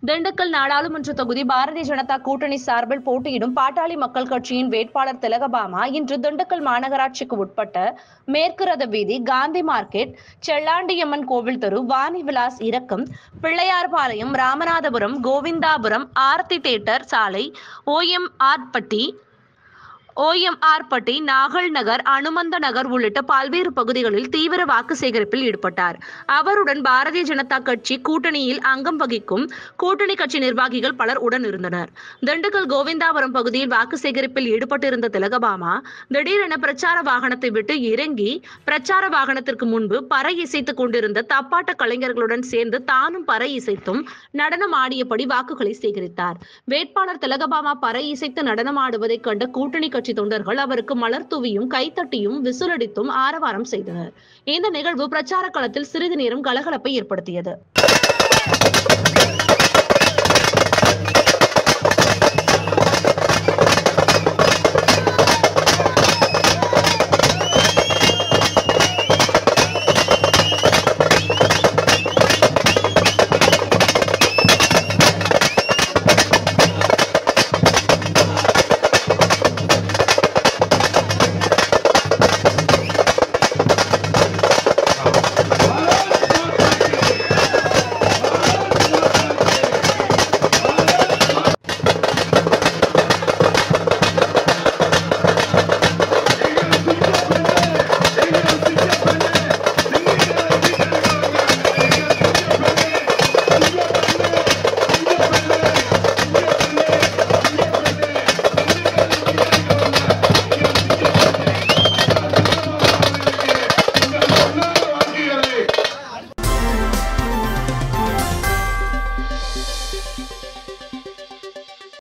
திண்டுக்கல் நாடாளுமன்ற தொகுதி பாரதிய ஜனதா கூட்டணி சார்பில் போட்டியிடும் பாட்டாளி மக்கள் கட்சியின் வேட்பாளர் திலகபாமா இன்று திண்டுக்கல் மாநகராட்சிக்கு உட்பட்ட மேற்கு ரத வீதி காந்தி மார்க்கெட் செல்லாண்டியம்மன் கோவில் தெரு வாணி விலாஸ் இறக்கம் பிள்ளையார்பாளையம் ராமநாதபுரம் கோவிந்தாபுரம் ஆர்த்தி தேட்டர் சாலை ஓஎம் ஆர்பட்டி ஓஎம்ஆர் பட்டி நாகல் நகர் அனுமந்த நகர் உள்ளிட்ட பல்வேறு பகுதிகளில் தீவிர வாக்கு சேகரிப்பில் ஈடுபட்டார் அவருடன் பாரதிய ஜனதா கட்சி கூட்டணியில் அங்கம் வகிக்கும் கூட்டணி கட்சி நிர்வாகிகள் பலர் உடன் இருந்தனர் திண்டுக்கல் கோவிந்தாபுரம் பகுதியில் வாக்கு சேகரிப்பில் ஈடுபட்டிருந்த திலகபாமா திடீரென பிரச்சார வாகனத்தை விட்டு இறங்கி பிரச்சார வாகனத்திற்கு முன்பு பறை இசைத்துக் கொண்டிருந்த தப்பாட்ட கலைஞர்களுடன் சேர்ந்து தானும் பறை இசைத்தும் நடனம் ஆடியபடி வாக்குகளை சேகரித்தார் வேட்பாளர் திலகபாமா பறை இசைத்து நடனம் ஆடுவதைக் கண்ட கூட்டணி கட்சி தொண்டர்கள் அவருக்கு மலர் தூவியும் கைத்தட்டியும் விசிலடித்தும் ஆரவாரம் செய்தனர் இந்த நிகழ்வு பிரச்சார களத்தில் சிறிது நேரம் கலகலப்பை ஏற்படுத்தியது